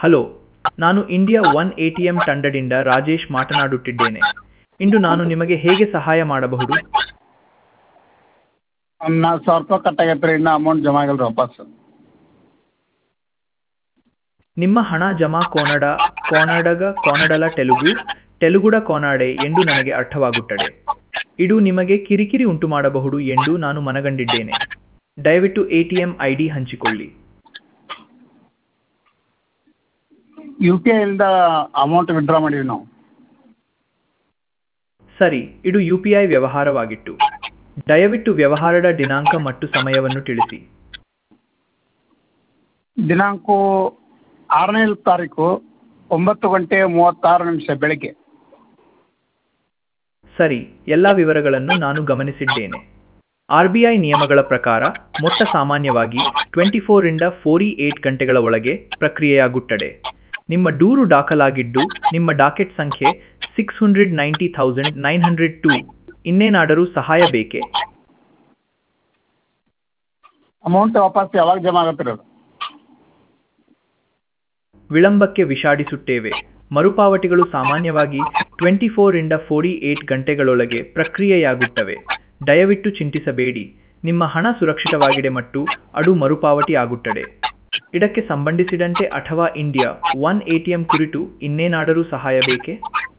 hello ನಾನು India one A T M ತಂಡದಿಂದ ರಾಜೇಶ್ ಮಾತನಾಡುತ್ತಿದ್ದೇನೆ ಇಂದು ನಾನು ನಿಮಗೆ ಹೇಗೆ ಸಹಾಯ ಮಾಡಬಹುದು ನಾಲ್ಕು ಸಾವಿರ ರೂಪಾಯಿ ಕಟ್ಟಾಗೈತೆ ರೀ ಇನ್ನೂ ಅಮೌಂಟ್ ಜಮಾ ಆಗಿಲ್ಲ ರೀ ವಾಪಸ್ ನಿಮ್ಮ ಹಣ ಜಮಾ ಕೋನಡ ಕೋನಡಗ ಕೋನಡಲ ತೆಲುಗು ತೆಲುಗುಡ ಕೋನಾಡೆ ಎಂದು ನನಗೆ ಅರ್ಥವಾಗುತ್ತದೆ ಇದು ನಿಮಗೆ ಕಿರಿಕಿರಿ ಉಂಟು ಮಾಡಬಹುದು ಎಂದು ನಾನು ಮನಗಂಡಿದ್ದೇನೆ ದಯವಿಟ್ಟು A T M I D ಹಂಚಿಕೊಳ್ಳಿ ಯು ಪಿ ಐಯಿಂದ ಅಮೌಂಟ್ ವಿಡ್ರಾ ಮಾಡೀವಿ ನಾವು ಸರಿ ಇದು ಯು ಪಿ ಐ ವ್ಯವಹಾರವಾಗಿತ್ತು ದಯವಿಟ್ಟು ವ್ಯವಹಾರದ ದಿನಾಂಕ ಮತ್ತು ಸಮಯವನ್ನು ತಿಳಿಸಿ ದಿನಾಂಕ ಆರನೇ ತಾರೀಕು ಒಂಬತ್ತು ಗಂಟೆ ಮೂವತ್ತಾರು ನಿಮಿಷ ಬೆಳಗ್ಗೆ ಸರಿ ಎಲ್ಲ ವಿವರಗಳನ್ನು ನಾನು ಗಮನಿಸಿದ್ದೇನೆ ಆರ್ ಬಿ ಐ ನಿಯಮಗಳ ಪ್ರಕಾರ ಮೊತ್ತ ಸಾಮಾನ್ಯವಾಗಿ ಟ್ವೆಂಟಿ ಫೋರಿಂದ ಫೋರ್ಟಿ ಏಟ್ ಗಂಟೆಗಳ ಒಳಗೆ ಪ್ರಕ್ರಿಯೆಯಾಗುತ್ತದೆ ನಿಮ್ಮ ದೂರು ದಾಖಲಾಗಿದ್ದು ನಿಮ್ಮ ಡಾಕೆಟ್ ಸಂಖ್ಯೆ six hundred ninety thousand nine hundred two ಇನ್ನೇನಾದರೂ ಸಹಾಯ ಬೇಕೇ ಅಮೌಂಟ್ ವಾಪಸ್ ಯಾವಾಗ ಜಮಾ ಆಗತ್ತೆ ರೀ ಅದು ವಿಳಂಬಕ್ಕೆ ವಿಷಾದಿಸುತ್ತೇವೆ ಮರುಪಾವತಿಗಳು ಸಾಮಾನ್ಯವಾಗಿ ಟ್ವೆಂಟಿ ಫೋರಿಂದ ಫೋರ್ಟಿ ಏಟ್ ಗಂಟೆಗಳೊಳಗೆ ಪ್ರಕ್ರಿಯೆಯಾಗುತ್ತವೆ ದಯವಿಟ್ಟು ಚಿಂತಿಸಬೇಡಿ ನಿಮ್ಮ ಹಣ ಸುರಕ್ಷಿತವಾಗಿದೆ ಮತ್ತು ಅದು ಮರುಪಾವತಿ ಆಗುತ್ತದೆ ಇದಕ್ಕೆ ಸಂಬಂಧಿಸಿದಂತೆ ಅಥವಾ India one A T M ಕುರಿತು ಇನ್ನೇನಾದರೂ ಸಹಾಯ ಬೇಕೇ